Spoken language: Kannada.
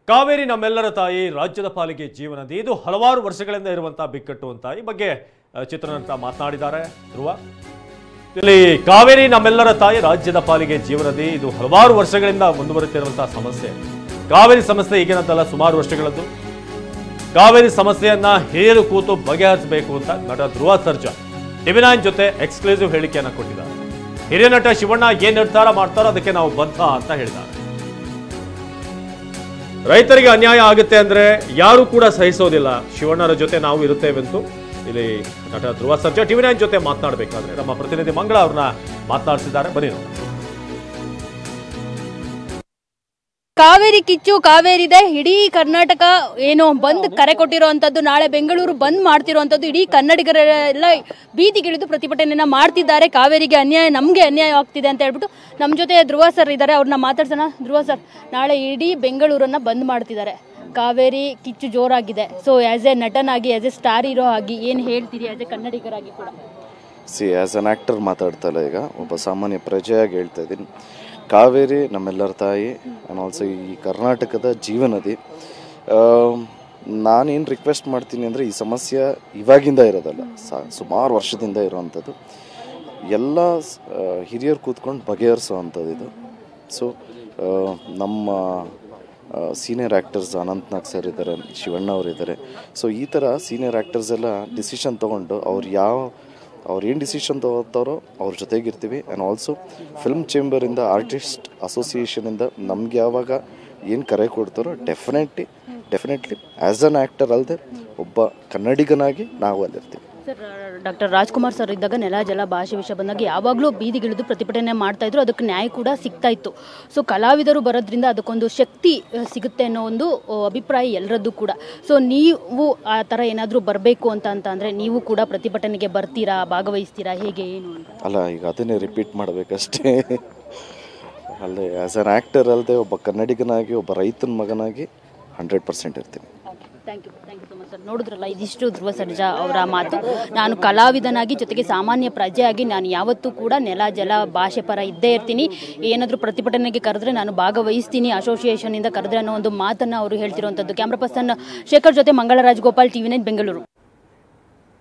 ಕಾವೇರಿ ನಮ್ಮೆಲ್ಲರ ತಾಯಿ ರಾಜ್ಯದ ಪಾಲಿಗೆ ಜೀವನದಿ ಇದು ಹಲವಾರು ವರ್ಷಗಳಿಂದ ಇರುವಂತಹ ಬಿಕ್ಕಟ್ಟು ಅಂತ ಈ ಬಗ್ಗೆ ಆ, ಚಿತ್ರನಟ ಮಾತನಾಡಿದ್ದಾರೆ ಧ್ರುವ ಇಲ್ಲಿ ಕಾವೇರಿ ನಮ್ಮೆಲ್ಲರ ತಾಯಿ ರಾಜ್ಯದ ಪಾಲಿಗೆ ಜೀವನದಿ ಇದು ಹಲವಾರು ವರ್ಷಗಳಿಂದ ಮುಂದುವರಿತಿರುವಂತಹ ಸಮಸ್ಯೆ ಕಾವೇರಿ ಸಮಸ್ಯೆ ಈಗಿನದ್ದಲ್ಲ ಸುಮಾರು ವರ್ಷಗಳದ್ದು ಕಾವೇರಿ ಸಮಸ್ಯೆಯನ್ನ ಹಿರಿಯರು ಕೂತು ಬಗೆಹರಿಸಬೇಕು ಅಂತ ನಟ ಧ್ರುವ ಸರ್ಜಾ ಟಿವಿ ನೈನ್ ಜೊತೆ ಎಕ್ಸ್ಕ್ಲೂಸಿವ್ ಹೇಳಿಕೆಯನ್ನ ಕೊಟ್ಟಿದ್ದಾರೆ ಹಿರಿಯ ನಟ ಶಿವಣ್ಣ ಏನ್ ನಿರ್ಧಾರ ಮಾಡ್ತಾರೋ ಅದಕ್ಕೆ ನಾವು ಬದ್ಧ ಅಂತ ಹೇಳಿದ್ದಾರೆ ರೈತರಿಗೆ ಅನ್ಯಾಯ ಆಗುತ್ತೆ ಅಂದ್ರೆ ಯಾರು ಕೂಡ ಸಹಿಸೋದಿಲ್ಲ ಶಿವಣ್ಣರ ಜೊತೆ ನಾವು ಇರುತ್ತೇವೆಂತು ಇಲ್ಲಿ ನಟ ಧ್ರುವ ಸರ್ಜಾ ಟಿವಿ ನೈನ್ ಜೊತೆ ಮಾತನಾಡಬೇಕಾದ್ರೆ ನಮ್ಮ ಪ್ರತಿನಿಧಿ ಮಂಗಳ ಅವ್ರನ್ನ ಮಾತನಾಡಿಸಿದ್ದಾರೆ ಬನ್ನಿ ನೋಡಿ. ಕಾವೇರಿ ಕಿಚ್ಚು ಕಾವೇರಿದೆ ಇಡೀ ಕರ್ನಾಟಕ ಏನು ಬಂದ್ ಕರೆ ಕೊಟ್ಟಿರುವಂತದ್ದು ನಾಳೆ ಬೆಂಗಳೂರು ಬಂದ್ ಮಾಡ್ತಿರುವಂತದ್ದು ಇಡೀ ಕನ್ನಡಿಗರೆಲ್ಲ ಬೀದಿಗಿಳಿದು ಪ್ರತಿಭಟನೆಯನ್ನ ಮಾಡ್ತಿದ್ದಾರೆ ಕಾವೇರಿಗೆ ಅನ್ಯಾಯ ನಮ್ಗೆ ಅನ್ಯಾಯ ಆಗ್ತಿದೆ ಅಂತ ಹೇಳ್ಬಿಟ್ಟು ನಮ್ಮ ಜೊತೆ ಧ್ರುವ ಸರ್ ಇದ್ದಾರೆ ಅವ್ರನ್ನ ಮಾತಾಡ್ಸೋಣ ಧ್ರುವ ಸರ್ ನಾಳೆ ಇಡೀ ಬೆಂಗಳೂರನ್ನ ಬಂದ್ ಮಾಡ್ತಿದ್ದಾರೆ ಕಾವೇರಿ ಕಿಚ್ಚು ಜೋರಾಗಿದೆ ಸೊ ಆಸ್ ಎ ನಟನಾಗಿ ಆಸ್ ಎ ಸ್ಟಾರ್ ಹೀರೋ ಆಗಿ ಏನು ಹೇಳ್ತೀರಿ ಆಸ್ ಎ ಕನ್ನಡಿಗರಾಗಿ ಕೂಡ ಸಿ ಆ್ಯಸ್ ಅನ್ ಆ್ಯಕ್ಟರ್ ಮಾತಾಡ್ತಾ ಇಲ್ಲ ಈಗ ಒಬ್ಬ ಸಾಮಾನ್ಯ ಪ್ರಜೆಯಾಗಿ ಹೇಳ್ತಾ ಇದ್ದೀನಿ ಕಾವೇರಿ ನಮ್ಮೆಲ್ಲರ ತಾಯಿ ಆ್ಯಂಡ್ ಆಲ್ಸೋ ಈ ಕರ್ನಾಟಕದ ಜೀವನದಿ ನಾನೇನು ರಿಕ್ವೆಸ್ಟ್ ಮಾಡ್ತೀನಿ ಅಂದರೆ ಈ ಸಮಸ್ಯೆ ಇವಾಗಿಂದ ಇರೋದಲ್ಲ ಸಾ- ಸುಮಾರು ವರ್ಷದಿಂದ ಇರುವಂಥದ್ದು ಎಲ್ಲ ಸ್- ಆ, ಹಿರಿಯರು ಕೂತ್ಕೊಂಡು ಬಗೆಹರಿಸೋವಂಥದ್ದು ಇದು ಸೊ ನಮ್ಮ ಸೀನಿಯರ್ ಆ್ಯಕ್ಟರ್ಸ್ ಅನಂತ್ನಾಗ್ ಸರ್ ಇದ್ದಾರೆ ಶಿವಣ್ಣ ಅವರು ಇದ್ದಾರೆ ಸೊ ಈ ಥರ ಸೀನಿಯರ್ ಆ್ಯಕ್ಟರ್ಸ್ ಎಲ್ಲ ಡಿಸಿಷನ್ ತೊಗೊಂಡು ಅವ್ರು ಯಾವ ಅವ್ರು ಏನು ಡಿಸಿಷನ್ ತೊಗೋತಾರೋ ಅವ್ರ ಜೊತೆಗಿರ್ತೀವಿ ಆ್ಯಂಡ್ ಆಲ್ಸೋ ಫಿಲ್ಮ್ ಚೇಂಬರಿಂದ ಆರ್ಟಿಸ್ಟ್ ಅಸೋಸಿಯೇಷನಿಂದ ನಮ್ಗೆ ಯಾವಾಗ ಏನು ಕರೆ ಕೊಡ್ತಾರೋ definitely definitely as an actor ಅಲ್ಲದೆ ಒಬ್ಬ ಕನ್ನಡಿಗನಾಗಿ ನಾವು ಅಲ್ಲಿರ್ತೀವಿ ಸರ್ ಡಾಕ್ಟರ್ ರಾಜ್ಕುಮಾರ್ ಸರ್ ಇದ್ದಾಗ ನೆಲ ಜಲ ಭಾಷೆ ವಿಷಯ ಬಂದಾಗ ಯಾವಾಗಲೂ ಬೀದಿಗಿಳಿದು ಪ್ರತಿಭಟನೆ ಮಾಡ್ತಾ ಇದ್ರು ಅದಕ್ಕೆ ನ್ಯಾಯ ಕೂಡ ಸಿಗ್ತಾ ಇತ್ತು ಸೊ ಕಲಾವಿದರು ಬರೋದ್ರಿಂದ ಅದಕ್ಕೊಂದು ಶಕ್ತಿ ಆ, ಸಿಗುತ್ತೆ ಅನ್ನೋ ಒಂದು ಆ, ಅಭಿಪ್ರಾಯ ಎಲ್ಲರದ್ದು ಕೂಡ ಸೊ ನೀವು ಆ ಥರ ಏನಾದರೂ ಬರಬೇಕು ಅಂತ ಅಂತ ಅಂದರೆ ನೀವು ಕೂಡ ಪ್ರತಿಭಟನೆಗೆ ಬರ್ತೀರಾ ಭಾಗವಹಿಸ್ತೀರಾ ಹೇಗೆ ಏನು ಅಂತ ಅಲ್ಲ ಈಗ ಅದನ್ನೇ ರಿಪೀಟ್ ಮಾಡಬೇಕಷ್ಟೇ ಅಲ್ಲೇ ಆ್ಯಸ್ ಅನ್ ಆ್ಯಕ್ಟರ್ ಅಲ್ಲದೆ ಒಬ್ಬ ಕನ್ನಡಿಗನಾಗಿ ಒಬ್ಬ ರೈತನ ಮಗನಾಗಿ ಹಂಡ್ರೆಡ್ ಪರ್ಸೆಂಟ್ ಇರ್ತೀನಿ thank you thank you so much sir ನೋಡಿದ್ರಲ್ಲ ಇದಿಷ್ಟು ಧ್ರುವ ಸರ್ಜಾ ಅವರ ಮಾತು ನಾನು ಕಲಾವಿದನಾಗಿ ಜೊತೆಗೆ ಸಾಮಾನ್ಯ ಪ್ರಜೆಯಾಗಿ ನಾನು ಯಾವತ್ತೂ ಕೂಡ ನೆಲ ಜಲ ಭಾಷೆ ಪರ ಇದ್ದೇ ಇರ್ತೀನಿ ಏನಾದರೂ ಪ್ರತಿಭಟನೆಗೆ ಕರೆದ್ರೆ ನಾನು ಭಾಗವಹಿಸ್ತೀನಿ ಅಸೋಸಿಯೇಷನಿಂದ ಕರೆದ್ರೆ ಅನ್ನೋ ಒಂದು ಮಾತನ್ನು ಅವರು ಹೇಳ್ತಿರುವಂಥದ್ದು ಕ್ಯಾಮ್ರಾ ಪರ್ಸನ್ ಶೇಖರ್ ಜೊತೆ ಮಂಗಳರಾಜ್ ಗೋಪಾಲ್ ಟಿವಿ ನೈನ್ ಬೆಂಗಳೂರು